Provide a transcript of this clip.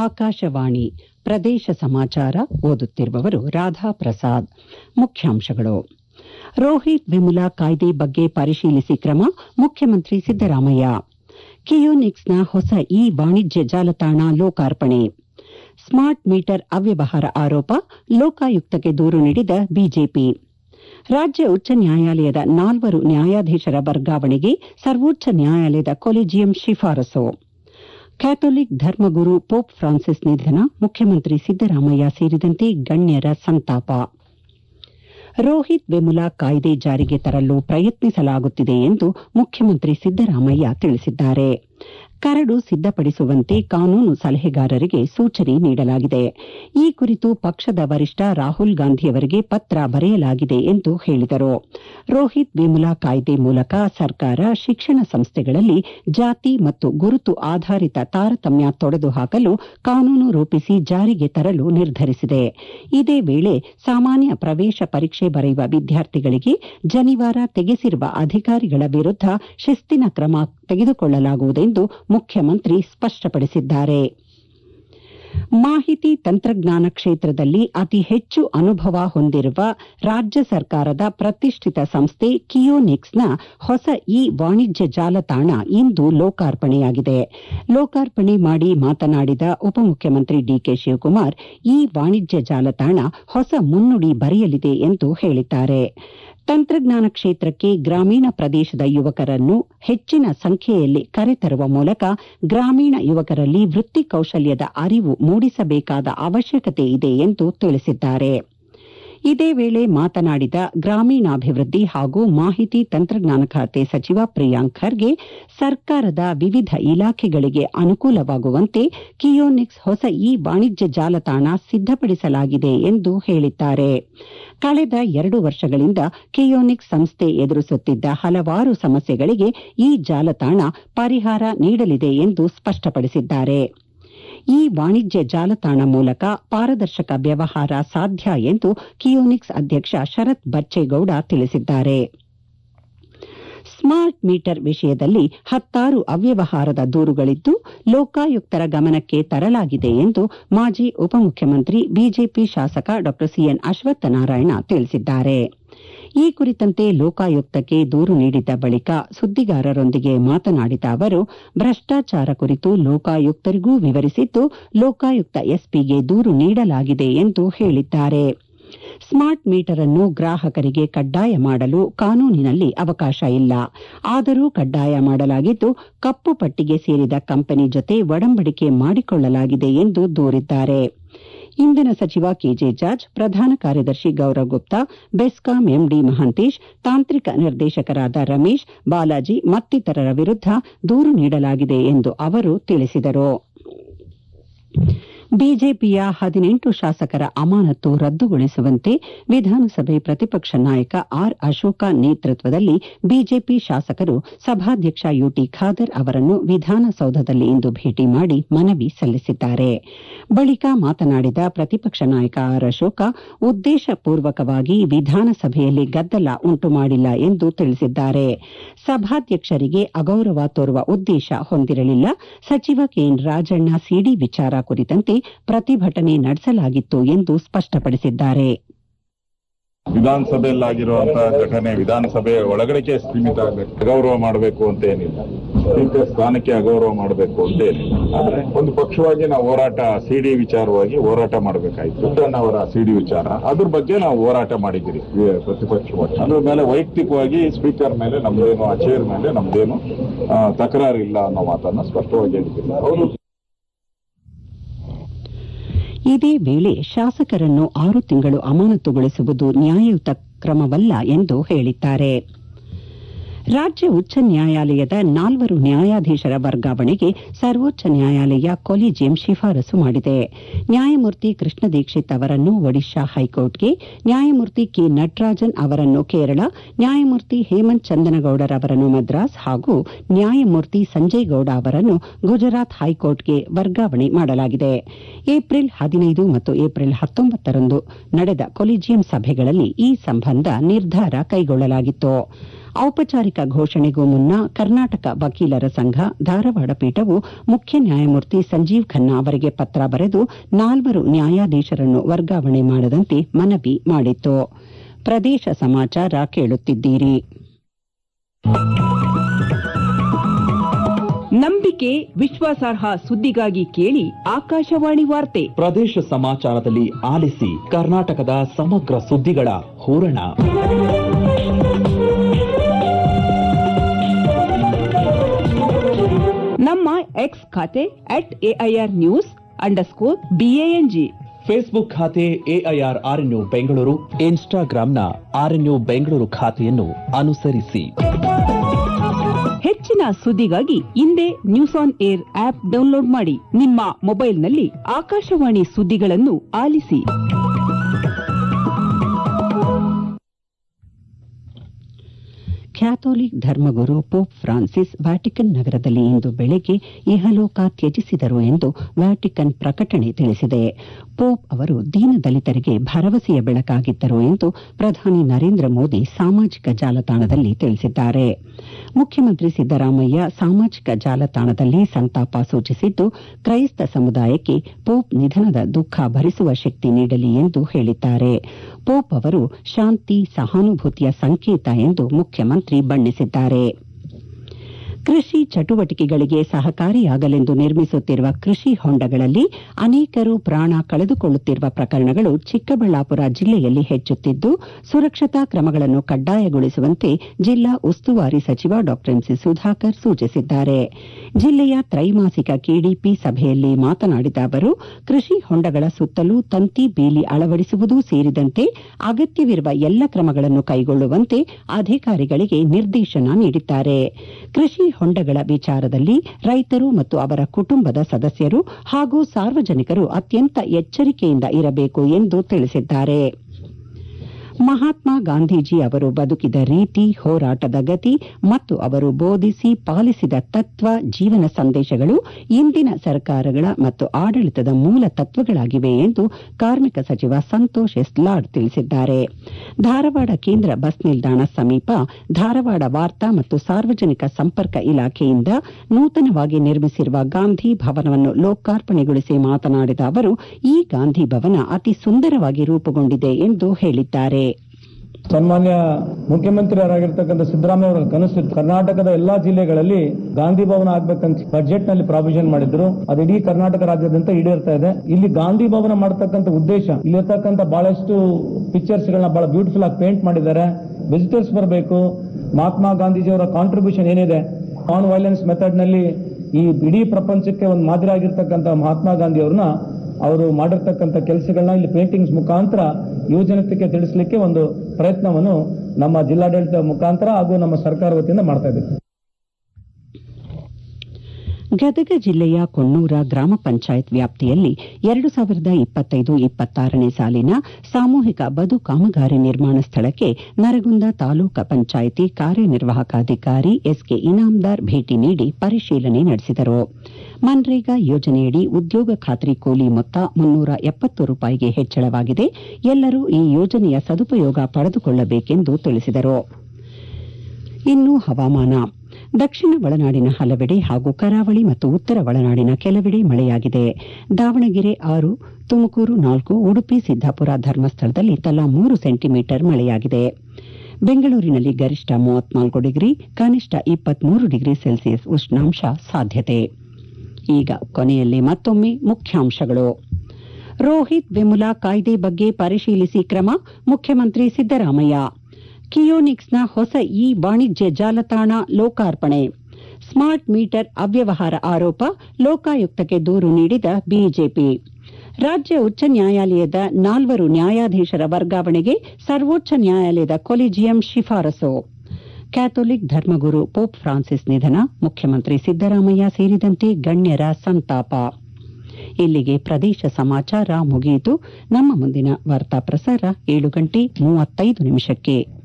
ಆಕಾಶವಾಣಿ ಪ್ರದೇಶ ಸಮಾಚಾರ ಓದುತ್ತಿರುವವರು ರಾಧಾ ಪ್ರಸಾದ್ ಮುಖ್ಯಾಂಶಗಳು ರೋಹಿತ್ ವೆಮುಲಾ ಕಾಯ್ದೆ ಬಗ್ಗೆ ಪರಿಶೀಲಿಸಿ ಕ್ರಮ ಮುಖ್ಯಮಂತ್ರಿ ಸಿದ್ದರಾಮಯ್ಯ ಕಿಯೋನಿಕ್ಸ್ನ ಹೊಸ ಇ ವಾಣಿಜ್ಯ ಜಾಲತಾಣ ಲೋಕಾರ್ಪಣೆ ಸ್ಮಾರ್ಟ್ ಮೀಟರ್ ಅವ್ಯವಹಾರ ಆರೋಪ ಲೋಕಾಯುಕ್ತಕ್ಕೆ ದೂರು ನೀಡಿದ ಬಿಜೆಪಿ ರಾಜ್ಯ ಉಚ್ಚ ನ್ಯಾಯಾಲಯದ ನಾಲ್ವರು ನ್ಯಾಯಾಧೀಶರ ವರ್ಗಾವಣೆಗೆ ಸರ್ವೋಚ್ಚ ನ್ಯಾಯಾಲಯದ ಕೊಲಿಜಿಯಂ ಶಿಫಾರಸು ಕ್ಯಾಥೋಲಿಕ್ ಧರ್ಮಗುರು ಪೋಪ್ ಫ್ರಾನ್ಸಿಸ್ ನಿಧನ ಮುಖ್ಯಮಂತ್ರಿ ಸಿದ್ದರಾಮಯ್ಯ ಸೇರಿದಂತೆ ಗಣ್ಯರ ಸಂತಾಪ ರೋಹಿತ್ ವೆಮುಲಾ ಕಾಯ್ದೆ ಜಾರಿಗೆ ತರಲು ಪ್ರಯತ್ನಿಸಲಾಗುತ್ತಿದೆ ಎಂದು ಮುಖ್ಯಮಂತ್ರಿ ಸಿದ್ದರಾಮಯ್ಯ ತಿಳಿಸಿದ್ದಾರೆ ಕರಡು ಸಿದ್ದಪಡಿಸುವಂತೆ ಕಾನೂನು ಸಲಹೆಗಾರರಿಗೆ ಸೂಚನೆ ನೀಡಲಾಗಿದೆ ಈ ಕುರಿತು ಪಕ್ಷದ ವರಿಷ್ಠ ರಾಹುಲ್ ಗಾಂಧಿಯವರಿಗೆ ಪತ್ರ ಬರೆಯಲಾಗಿದೆ ಎಂದು ಹೇಳಿದರು ರೋಹಿತ್ ವೆಮುಲಾ ಕಾಯ್ದೆ ಮೂಲಕ ಸರ್ಕಾರ ಶಿಕ್ಷಣ ಸಂಸ್ಥೆಗಳಲ್ಲಿ ಜಾತಿ ಮತ್ತು ಗುರುತು ಆಧಾರಿತ ತಾರತಮ್ಯ ತೊಡೆದುಹಾಕಲು ಕಾನೂನು ರೂಪಿಸಿ ಜಾರಿಗೆ ತರಲು ನಿರ್ಧರಿಸಿದೆ ಇದೇ ವೇಳೆ ಸಾಮಾನ್ಯ ಪ್ರವೇಶ ಪರೀಕ್ಷೆ ಬರೆಯುವ ವಿದ್ಯಾರ್ಥಿಗಳಿಗೆ ಜನಿವಾರ ತೆಗೆಸಿರುವ ಅಧಿಕಾರಿಗಳ ವಿರುದ್ದ ಶಿಸ್ತಿನ ಕ್ರಮ ತೆಗೆದುಕೊಳ್ಳಲಾಗುವುದೆಂದು ಮುಖ್ಯಮಂತ್ರಿ ಸ್ಪಷ್ಟಪಡಿಸಿದ್ದಾರೆ ಮಾಹಿತಿ ತಂತ್ರಜ್ಞಾನ ಕ್ಷೇತ್ರದಲ್ಲಿ ಅತಿ ಹೆಚ್ಚು ಅನುಭವ ಹೊಂದಿರುವ ರಾಜ್ಯ ಸರ್ಕಾರದ ಪ್ರತಿಷ್ಠಿತ ಸಂಸ್ಥೆ ಕಿಯೋನಿಕ್ಸ್ನ ಹೊಸ ಇ ವಾಣಿಜ್ಯ ಜಾಲತಾಣ ಇಂದು ಲೋಕಾರ್ಪಣೆಯಾಗಿದೆ ಲೋಕಾರ್ಪಣೆ ಮಾಡಿ ಮಾತನಾಡಿದ ಉಪಮುಖ್ಯಮಂತ್ರಿ ಡಿಕೆ ಶಿವಕುಮಾರ್ ಈ ವಾಣಿಜ್ಯ ಜಾಲತಾಣ ಹೊಸ ಮುನ್ನುಡಿ ಬರೆಯಲಿದೆ ಎಂದು ಹೇಳಿದ್ದಾರೆ ತಂತ್ರಜ್ಞಾನ ಕ್ಷೇತ್ರಕ್ಕೆ ಗ್ರಾಮೀಣ ಪ್ರದೇಶದ ಯುವಕರನ್ನು ಹೆಚ್ಚಿನ ಸಂಖ್ಯೆಯಲ್ಲಿ ಕರೆತರುವ ಮೂಲಕ ಗ್ರಾಮೀಣ ಯುವಕರಲ್ಲಿ ವೃತ್ತಿ ಕೌಶಲ್ಯದ ಅರಿವು ಮೂಡಿಸಬೇಕಾದ ಅವಶ್ಯಕತೆ ಇದೆ ಎಂದು ತಿಳಿಸಿದ್ದಾರೆ ಇದೇ ವೇಳೆ ಮಾತನಾಡಿದ ಗ್ರಾಮೀಣಾಭಿವೃದ್ಧಿ ಹಾಗೂ ಮಾಹಿತಿ ತಂತ್ರಜ್ಞಾನ ಖಾತೆ ಸಚಿವ ಪ್ರಿಯಾಂಕ್ ಖರ್ಗೆ ಸರ್ಕಾರದ ವಿವಿಧ ಇಲಾಖೆಗಳಿಗೆ ಅನುಕೂಲವಾಗುವಂತೆ ಕಿಯೋನಿಕ್ಸ್ ಹೊಸ ಇ ವಾಣಿಜ್ಯ ಜಾಲತಾಣ ಸಿದ್ದಪಡಿಸಲಾಗಿದೆ ಎಂದು ಹೇಳಿದ್ದಾರೆ ಕಳೆದ ಎರಡು ವರ್ಷಗಳಿಂದ ಕಿಯೋನಿಕ್ಸ್ ಸಂಸ್ಥೆ ಎದುರಿಸುತ್ತಿದ್ದ ಹಲವಾರು ಸಮಸ್ಯೆಗಳಿಗೆ ಈ ಜಾಲತಾಣ ಪರಿಹಾರ ನೀಡಲಿದೆ ಎಂದು ಸ್ಪಷ್ಟಪಡಿಸಿದ್ದಾರೆ ಈ ವಾಣಿಜ್ಯ ಜಾಲತಾಣ ಮೂಲಕ ಪಾರದರ್ಶಕ ವ್ಯವಹಾರ ಸಾಧ್ಯ ಎಂದು ಕಿಯೋನಿಕ್ಸ್ ಅಧ್ಯಕ್ಷ ಶರತ್ ಬಚ್ಚೇಗೌಡ ತಿಳಿಸಿದ್ದಾರೆ ಸ್ಮಾರ್ಟ್ ಮೀಟರ್ ವಿಷಯದಲ್ಲಿ ಹತ್ತಾರು ಅವ್ಯವಹಾರದ ದೂರುಗಳಿದ್ದು ಲೋಕಾಯುಕ್ತರ ಗಮನಕ್ಕೆ ತರಲಾಗಿದೆ ಎಂದು ಮಾಜಿ ಉಪಮುಖ್ಯಮಂತ್ರಿ ಬಿಜೆಪಿ ಶಾಸಕ ಡಾ ಸಿಎನ್ ಅಶ್ವತ್ಥನಾರಾಯಣ ತಿಳಿಸಿದ್ದಾರೆ ಈ ಕುರಿತಂತೆ ಲೋಕಾಯುಕ್ತಕ್ಕೆ ದೂರು ನೀಡಿದ್ದ ಬಳಿಕ ಸುದ್ದಿಗಾರರೊಂದಿಗೆ ಮಾತನಾಡಿದ ಅವರು ಭ್ರಷ್ಟಾಚಾರ ಕುರಿತು ಲೋಕಾಯುಕ್ತರಿಗೂ ವಿವರಿಸಿದ್ದು ಲೋಕಾಯುಕ್ತ ಎಸ್ಪಿಗೆ ದೂರು ನೀಡಲಾಗಿದೆ ಎಂದು ಹೇಳಿದ್ದಾರೆ ಸ್ಮಾರ್ಟ್ ಮೀಟರ್ ಅನ್ನು ಗ್ರಾಹಕರಿಗೆ ಕಡ್ಡಾಯ ಮಾಡಲು ಕಾನೂನಿನಲ್ಲಿ ಅವಕಾಶ ಇಲ್ಲ ಆದರೂ ಕಡ್ಡಾಯ ಮಾಡಲಾಗಿದ್ದು ಕಪ್ಪು ಪಟ್ಟಿಗೆ ಸೇರಿದ ಕಂಪನಿ ಜೊತೆ ಒಡಂಬಡಿಕೆ ಮಾಡಿಕೊಳ್ಳಲಾಗಿದೆ ಎಂದು ದೂರಿದ್ದಾರೆ ಇಂಧನ ಸಚಿವ ಕೆಜೆ ಜಾರ್ಜ್ ಪ್ರಧಾನ ಕಾರ್ಯದರ್ಶಿ ಗೌರವ್ ಗುಪ್ತಾ ಬೆಸ್ಕಾಂ ಎಂಡಿ ಮಹಂತೇಶ್ ತಾಂತ್ರಿಕ ನಿರ್ದೇಶಕರಾದ ರಮೇಶ್ ಬಾಲಾಜಿ ಮತ್ತಿತರರ ವಿರುದ್ದ ದೂರು ನೀಡಲಾಗಿದೆ ಎಂದು ಅವರು ತಿಳಿಸಿದರು ಬಿಜೆಪಿಯ ಹದಿನೆಂಟು ಶಾಸಕರ ಅಮಾನತು ರದ್ದುಗೊಳಿಸುವಂತೆ ವಿಧಾನಸಭೆ ಪ್ರತಿಪಕ್ಷ ನಾಯಕ ಆರ್ ಅಶೋಕ ನೇತೃತ್ವದಲ್ಲಿ ಬಿಜೆಪಿ ಶಾಸಕರು ಸಭಾಧ್ಯಕ್ಷ ಯುಟಿ ಖಾದರ್ ಅವರನ್ನು ವಿಧಾನಸೌಧದಲ್ಲಿ ಇಂದು ಭೇಟಿ ಮಾಡಿ ಮನವಿ ಸಲ್ಲಿಸಿದ್ದಾರೆ ಬಳಿಕ ಮಾತನಾಡಿದ ಪ್ರತಿಪಕ್ಷ ನಾಯಕ ಆರ್ ಅಶೋಕ ಉದ್ದೇಶಪೂರ್ವಕವಾಗಿ ವಿಧಾನಸಭೆಯಲ್ಲಿ ಗದ್ದಲ ಉಂಟು ಮಾಡಿಲ್ಲ ಎಂದು ತಿಳಿಸಿದ್ದಾರೆ ಸಭಾಧ್ಯಕ್ಷರಿಗೆ ಅಗೌರವ ತೋರುವ ಉದ್ದೇಶ ಹೊಂದಿರಲಿಲ್ಲ ಸಚಿವ ಕೆಎನ್ ರಾಜಣ್ಣ ಸಿಡಿ ವಿಚಾರ ಕುರಿತಂತೆ ಪ್ರತಿಭಟನೆ ನಡೆಸಲಾಗಿತ್ತು ಎಂದು ಸ್ಪಷ್ಟಪಡಿಸಿದ್ದಾರೆ ವಿಧಾನಸಭೆಯಲ್ಲಾಗಿರುವಂತಹ ಘಟನೆ ವಿಧಾನಸಭೆ ಒಳಗಡೆಗೆ ಸೀಮಿತ ಆಗಬೇಕು ಅಗೌರವ ಮಾಡಬೇಕು ಅಂತ ಏನಿಲ್ಲ ಸ್ಪೀಕರ್ ಸ್ಥಾನಕ್ಕೆ ಅಗೌರವ ಮಾಡಬೇಕು ಅಂತ ಏನಿಲ್ಲ ಆದ್ರೆ ಒಂದು ಪಕ್ಷವಾಗಿ ನಾವು ಹೋರಾಟ ಸಿಡಿ ವಿಚಾರವಾಗಿ ಹೋರಾಟ ಮಾಡಬೇಕಾಯ್ತು ಅವರ ಸಿಡಿ ವಿಚಾರ ಅದ್ರ ಬಗ್ಗೆ ನಾವು ಹೋರಾಟ ಮಾಡಿದ್ದೀರಿ ವಿ- ಪ್ರತಿಪಕ್ಷವಾಗಿ ಅದ್ರ ಮೇಲೆ ವೈಯಕ್ತಿಕವಾಗಿ ಸ್ಪೀಕರ್ ಮೇಲೆ ನಮ್ದೇನು ಆ ಚೇರ್ ಮೇಲೆ ನಮ್ದೇನು ಆ, ತಕರಾರಿಲ್ಲ ಅನ್ನೋ ಮಾತನ್ನ ಸ್ಪಷ್ಟವಾಗಿ ಹೇಳಿದ್ದೀನಿ ಅವರು ಇದೇ ವೇಳೆ ಶಾಸಕರನ್ನು ಆರು ತಿಂಗಳು ಅಮಾನತುಗೊಳಿಸುವುದು ನ್ಯಾಯಯುತ ಕ್ರಮವಲ್ಲ ಎಂದು ಹೇಳಿದ್ದಾರೆ ರಾಜ್ಯ ಉಚ್ಚ ನ್ಯಾಯಾಲಯದ ನಾಲ್ವರು ನ್ಯಾಯಾಧೀಶರ ವರ್ಗಾವಣೆಗೆ ಸರ್ವೋಚ್ಚ ನ್ಯಾಯಾಲಯ ಕೊಲಿಜಿಯಂ ಶಿಫಾರಸು ಮಾಡಿದೆ ನ್ಯಾಯಮೂರ್ತಿ ಕೃಷ್ಣ ದೀಕ್ಷಿತ್ ಅವರನ್ನು ಒಡಿಶಾ ಹೈಕೋರ್ಟ್ಗೆ ನ್ಯಾಯಮೂರ್ತಿ ಕೆ ನಟರಾಜನ್ ಅವರನ್ನು ಕೇರಳ ನ್ಯಾಯಮೂರ್ತಿ ಹೇಮಂತ್ ಚಂದನಗೌಡರ್ ಅವರನ್ನು ಮದ್ರಾಸ್ ಹಾಗೂ ನ್ಯಾಯಮೂರ್ತಿ ಸಂಜಯ್ ಗೌಡ ಅವರನ್ನು ಗುಜರಾತ್ ಹೈಕೋರ್ಟ್ಗೆ ವರ್ಗಾವಣೆ ಮಾಡಲಾಗಿದೆ ಏಪ್ರಿಲ್ ಹದಿನೈದು ಮತ್ತು ಏಪ್ರಿಲ್ ಹತ್ತೊಂಬತ್ತರಂದು ನಡೆದ ಕೊಲಿಜಿಯಂ ಸಭೆಗಳಲ್ಲಿ ಈ ಸಂಬಂಧ ನಿರ್ಧಾರ ಕೈಗೊಳ್ಳಲಾಗಿತ್ತು ಔಪಚಾರಿಕ ಘೋಷಣೆಗೂ ಮುನ್ನ ಕರ್ನಾಟಕ ವಕೀಲರ ಸಂಘ ಧಾರವಾಡ ಪೀಠವು ಮುಖ್ಯ ನ್ಯಾಯಮೂರ್ತಿ ಸಂಜೀವ್ ಖನ್ನಾ ಅವರಿಗೆ ಪತ್ರ ಬರೆದು ನಾಲ್ವರು ನ್ಯಾಯಾಧೀಶರನ್ನು ವರ್ಗಾವಣೆ ಮಾಡದಂತೆ ಮನವಿ ಮಾಡಿತ್ತು ಪ್ರದೇಶ ಸಮಾಚಾರ ಕೇಳುತ್ತಿದ್ದೀರಿ ನಂಬಿಕೆ ವಿಶ್ವಾಸಾರ್ಹ ಸುದ್ದಿಗಾಗಿ ಕೇಳಿ ಆಕಾಶವಾಣಿ ವಾರ್ತೆ ಪ್ರದೇಶ ಸಮಾಚಾರದಲ್ಲಿ ಆಲಿಸಿ ಕರ್ನಾಟಕದ ಸಮಗ್ರ ಸುದ್ದಿಗಳ ಹೂರಣ ನಮ್ಮ ಎಕ್ಸ್ ಖಾತೆ at AIR news underscore B A N G Facebook ಖಾತೆ ಎಐಆರ್ ಆರ್ಎನ್ಯು ಬೆಂಗಳೂರು ಇನ್ಸ್ಟಾಗ್ರಾಂನ ಆರ್ಎನ್ಯು ಬೆಂಗಳೂರು ಖಾತೆಯನ್ನು ಅನುಸರಿಸಿ ಹೆಚ್ಚಿನ ಸುದ್ದಿಗಾಗಿ ಹಿಂದೆ news on air app download ಮಾಡಿ ನಿಮ್ಮ ಮೊಬೈಲ್ನಲ್ಲಿ ಆಕಾಶವಾಣಿ ಸುದ್ದಿಗಳನ್ನು ಆಲಿಸಿ ಕ್ಯಾಥೋಲಿಕ್ ಧರ್ಮಗುರು ಪೋಪ್ ಫ್ರಾನ್ಸಿಸ್ ವ್ಯಾಟಿಕನ್ ನಗರದಲ್ಲಿ ಇಂದು ಬೆಳಗ್ಗೆ ಇಹಲೋಕ ತ್ಯಜಿಸಿದರು ಎಂದು ವ್ಯಾಟಿಕನ್ ಪ್ರಕಟಣೆ ತಿಳಿಸಿದೆ ಪೋಪ್ ಅವರು ದೀನದಲಿತರಿಗೆ ಭರವಸೆಯ ಬೆಳಕಾಗಿದ್ದರು ಎಂದು ಪ್ರಧಾನಿ ನರೇಂದ್ರ ಮೋದಿ ಸಾಮಾಜಿಕ ಜಾಲತಾಣದಲ್ಲಿ ತಿಳಿಸಿದ್ದಾರೆ ಮುಖ್ಯಮಂತ್ರಿ ಸಿದ್ದರಾಮಯ್ಯ ಸಾಮಾಜಿಕ ಜಾಲತಾಣದಲ್ಲಿ ಸಂತಾಪ ಸೂಚಿಸಿದ್ದು ಕ್ರೈಸ್ತ ಸಮುದಾಯಕ್ಕೆ ಪೋಪ್ ನಿಧನದ ದುಃಖ ಭರಿಸುವ ಶಕ್ತಿ ನೀಡಲಿ ಎಂದು ಹೇಳಿದ್ದಾರೆ ಪೋಪ್ ಅವರು ಶಾಂತಿ ಸಹಾನುಭೂತಿಯ ಸಂಕೇತ ಎಂದು ಮುಖ್ಯಮಂತ್ರಿ ಬಣ್ಣಿಸಿದ್ದಾರೆ ಕೃಷಿ ಚಟುವಟಿಕೆಗಳಿಗೆ ಸಹಕಾರಿಯಾಗಲೆಂದು ನಿರ್ಮಿಸುತ್ತಿರುವ ಕೃಷಿ ಹೊಂಡಗಳಲ್ಲಿ ಅನೇಕರು ಪ್ರಾಣ ಕಳೆದುಕೊಳ್ಳುತ್ತಿರುವ ಪ್ರಕರಣಗಳು ಚಿಕ್ಕಬಳ್ಳಾಪುರ ಜಿಲ್ಲೆಯಲ್ಲಿ ಹೆಚ್ಚುತ್ತಿದ್ದು ಸುರಕ್ಷತಾ ಕ್ರಮಗಳನ್ನು ಕಡ್ಡಾಯಗೊಳಿಸುವಂತೆ ಜಿಲ್ಲಾ ಉಸ್ತುವಾರಿ ಸಚಿವ ಡಾ ಎಂಸಿ ಸುಧಾಕರ್ ಸೂಚಿಸಿದ್ದಾರೆ ಜಿಲ್ಲೆಯ ತ್ರೈಮಾಸಿಕ ಕೆಡಿಪಿ ಸಭೆಯಲ್ಲಿ ಮಾತನಾಡಿದ ಅವರು ಕೃಷಿ ಹೊಂಡಗಳ ಸುತ್ತಲೂ ತಂತಿ ಬೇಲಿ ಅಳವಡಿಸುವುದೂ ಸೇರಿದಂತೆ ಅಗತ್ಯವಿರುವ ಎಲ್ಲ ಕ್ರಮಗಳನ್ನು ಕೈಗೊಳ್ಳುವಂತೆ ಅಧಿಕಾರಿಗಳಿಗೆ ನಿರ್ದೇಶನ ನೀಡಿದ್ದಾರೆ ಕೃಷಿ ಹೊಂಡಗಳ ವಿಚಾರದಲ್ಲಿ ರೈತರು ಮತ್ತು ಅವರ ಕುಟುಂಬದ ಸದಸ್ಯರು ಹಾಗೂ ಸಾರ್ವಜನಿಕರು ಅತ್ಯಂತ ಎಚ್ಚರಿಕೆಯಿಂದ ಇರಬೇಕು ಎಂದು ತಿಳಿಸಿದ್ದಾರೆ ಮಹಾತ್ಮ ಗಾಂಧೀಜಿ ಅವರು ಬದುಕಿದ ರೀತಿ ಹೋರಾಟದ ಗತಿ ಮತ್ತು ಅವರು ಬೋಧಿಸಿ ಪಾಲಿಸಿದ ತತ್ವ ಜೀವನ ಸಂದೇಶಗಳು ಇಂದಿನ ಸರ್ಕಾರಗಳ ಮತ್ತು ಆಡಳಿತದ ಮೂಲ ತತ್ವಗಳಾಗಿವೆ ಎಂದು ಕಾರ್ಮಿಕ ಸಚಿವ ಸಂತೋಷ್ ಎಸ್ ಲಾಡ್ ತಿಳಿಸಿದ್ದಾರೆ ಧಾರವಾಡ ಕೇಂದ್ರ ಬಸ್ ನಿಲ್ದಾಣ ಸಮೀಪ ಧಾರವಾಡ ವಾರ್ತಾ ಮತ್ತು ಸಾರ್ವಜನಿಕ ಸಂಪರ್ಕ ಇಲಾಖೆಯಿಂದ ನೂತನವಾಗಿ ನಿರ್ಮಿಸಿರುವ ಗಾಂಧಿ ಭವನವನ್ನು ಲೋಕಾರ್ಪಣೆಗೊಳಿಸಿ ಮಾತನಾಡಿದ ಅವರು ಈ ಗಾಂಧಿ ಭವನ ಅತಿ ಸುಂದರವಾಗಿ ರೂಪುಗೊಂಡಿದೆ ಎಂದು ಹೇಳಿದ್ದಾರೆ ಸನ್ಮಾನ್ಯ ಮುಖ್ಯಮಂತ್ರಿಯವರಾಗಿರ್ತಕ್ಕಂಥ ಸಿದ್ದರಾಮಯ್ಯ ಅವರ ಕನಸು ಇತ್ತು. ಕರ್ನಾಟಕದ ಎಲ್ಲಾ ಜಿಲ್ಲೆಗಳಲ್ಲಿ ಗಾಂಧಿ ಭವನ ಆಗ್ಬೇಕಂತ ಬಜೆಟ್ ನಲ್ಲಿ ಪ್ರಾವಿಷನ್ ಮಾಡಿದ್ರು ಅದು ಇಡೀ ಕರ್ನಾಟಕ ರಾಜ್ಯಾದ್ಯಂತ ಈಡೇರ್ತಾ ಇದೆ ಇಲ್ಲಿ ಗಾಂಧಿ ಭವನ ಮಾಡತಕ್ಕಂಥ ಉದ್ದೇಶ ಇಲ್ಲಿರ್ತಕ್ಕಂಥ ಬಹಳಷ್ಟು ಪಿಕ್ಚರ್ಸ್ ಗಳನ್ನ ಬಹಳ ಬ್ಯೂಟಿಫುಲ್ ಆಗಿ ಪೇಂಟ್ ಮಾಡಿದ್ದಾರೆ ವಿಸಿಟರ್ಸ್ ಬರಬೇಕು ಮಹಾತ್ಮ ಗಾಂಧೀಜಿಯವರ ಕಾಂಟ್ರಿಬ್ಯೂಷನ್ ಏನಿದೆ ನಾನ್ ವೈಲೆನ್ಸ್ ಮೆಥಡ್ ನಲ್ಲಿ ಈ ಇಡೀ ಪ್ರಪಂಚಕ್ಕೆ ಒಂದು ಮಾದರಿ ಆಗಿರ್ತಕ್ಕಂಥ ಮಹಾತ್ಮ ಗಾಂಧಿ ಅವ್ರನ್ನ ಅವರು ಮಾಡಿರ್ತಕ್ಕಂಥ ಕೆಲಸಗಳನ್ನ ಇಲ್ಲಿ ಪೇಂಟಿಂಗ್ಸ್ ಮುಖಾಂತರ ಯುವಜನತೆಗೆ ತಿಳಿಸಲಿಕ್ಕೆ ಒಂದು ಪ್ರಯತ್ನವನ್ನು ನಮ್ಮ ಜಿಲ್ಲಾಡಳಿತ ಮುಖಾಂತರ ಹಾಗೂ ನಮ್ಮ ಸರ್ಕಾರ ವತಿಯಿಂದ ಮಾಡ್ತಾ ಇದ್ದೀವಿ ಗದಗ ಜಿಲ್ಲೆಯ ಕೊಣ್ಣೂರ ಗ್ರಾಮ ಪಂಚಾಯತ್ ವ್ಯಾಪ್ತಿಯಲ್ಲಿ ಎರಡು ಸಾವಿರದ ಇಪ್ಪತ್ತೈದು ಇಪ್ಪತ್ತಾರನೇ ಸಾಲಿನ ಸಾಮೂಹಿಕ ಬದು ಕಾಮಗಾರಿ ನಿರ್ಮಾಣ ಸ್ಥಳಕ್ಕೆ ನರಗುಂದ ತಾಲೂಕು ಪಂಚಾಯಿತಿ ಕಾರ್ಯನಿರ್ವಾಹಕಾಧಿಕಾರಿ ಎಸ್ಕೆ ಇನಾಮ್ದಾರ್ ಭೇಟಿ ನೀಡಿ ಪರಿಶೀಲನೆ ನಡೆಸಿದರು ಮನ್ರೇಗಾ ಯೋಜನೆಯಡಿ ಉದ್ಯೋಗ ಖಾತ್ರಿ ಕೂಲಿ ಮೊತ್ತ ಮುನ್ನೂರ ಎಪ್ಪತ್ತು ರೂಪಾಯಿಗೆ ಹೆಚ್ಚಳವಾಗಿದೆ ಎಲ್ಲರೂ ಈ ಯೋಜನೆಯ ಸದುಪಯೋಗ ಪಡೆದುಕೊಳ್ಳಬೇಕೆಂದು ತಿಳಿಸಿದರು ಇನ್ನು ಹವಾಮಾನ ದಕ್ಷಿಣ ಒಳನಾಡಿನ ಹಲವೆಡೆ ಹಾಗೂ ಕರಾವಳಿ ಮತ್ತು ಉತ್ತರ ಒಳನಾಡಿನ ಕೆಲವೆಡೆ ಮಳೆಯಾಗಿದೆ ದಾವಣಗೆರೆ ಆರು ತುಮಕೂರು ನಾಲ್ಕು ಉಡುಪಿ ಸಿದ್ದಾಪುರ ಧರ್ಮಸ್ಥಳದಲ್ಲಿ ತಲಾ ಮೂರು ಸೆಂಟಿಮೀಟರ್ ಮಳೆಯಾಗಿದೆ ಬೆಂಗಳೂರಿನಲ್ಲಿ ಗರಿಷ್ಠ ಮೂವತ್ನಾಲ್ಕು ಡಿಗ್ರಿ ಕನಿಷ್ಠ ಇಪ್ಪತ್ಮೂರು ಡಿಗ್ರಿ ಸೆಲ್ಸಿಯಸ್ ಉಷ್ಣಾಂಶ ಸಾಧ್ಯತೆ ಈಗ ಕೊನೆಯಲ್ಲಿ ಮತ್ತೊಮ್ಮೆ ಮುಖ್ಯಾಂಶಗಳು ರೋಹಿತ್ ವೆಮುಲಾ ಕಾಯ್ದೆ ಬಗ್ಗೆ ಪರಿಶೀಲಿಸಿ ಕ್ರಮ ಮುಖ್ಯಮಂತ್ರಿ ಸಿದ್ದರಾಮಯ್ಯ ಕಿಯೋನಿಕ್ಸ್ನ ಹೊಸ ಇ ವಾಣಿಜ್ಯ ಜಾಲತಾಣ ಲೋಕಾರ್ಪಣೆ ಸ್ಮಾರ್ಟ್ ಮೀಟರ್ ಅವ್ಯವಹಾರ ಆರೋಪ ಲೋಕಾಯುಕ್ತಕ್ಕೆ ದೂರು ನೀಡಿದ ಬಿಜೆಪಿ ರಾಜ್ಯ ಉಚ್ಚ ನ್ಯಾಯಾಲಯದ ನಾಲ್ವರು ನ್ಯಾಯಾಧೀಶರ ವರ್ಗಾವಣೆಗೆ ಸರ್ವೋಚ್ಚ ನ್ಯಾಯಾಲಯದ ಕೊಲಿಜಿಯಂ ಶಿಫಾರಸು ಕ್ಯಾಥೋಲಿಕ್ ಧರ್ಮಗುರು ಪೋಪ್ ಫ್ರಾನ್ಸಿಸ್ ನಿಧನ ಮುಖ್ಯಮಂತ್ರಿ ಸಿದ್ದರಾಮಯ್ಯ ಸೇರಿದಂತೆ ಗಣ್ಯರ ಸಂತಾಪ ಇಲ್ಲಿಗೆ ಪ್ರದೇಶ ಸಮಾಚಾರ ಮುಗಿಯಿತು ನಮ್ಮ ಮುಂದಿನ ವಾರ್ತಾ ಪ್ರಸಾರ ಏಳು ಗಂಟೆ ಮೂವತ್ತೈದು ನಿಮಿಷಕ್ಕೆ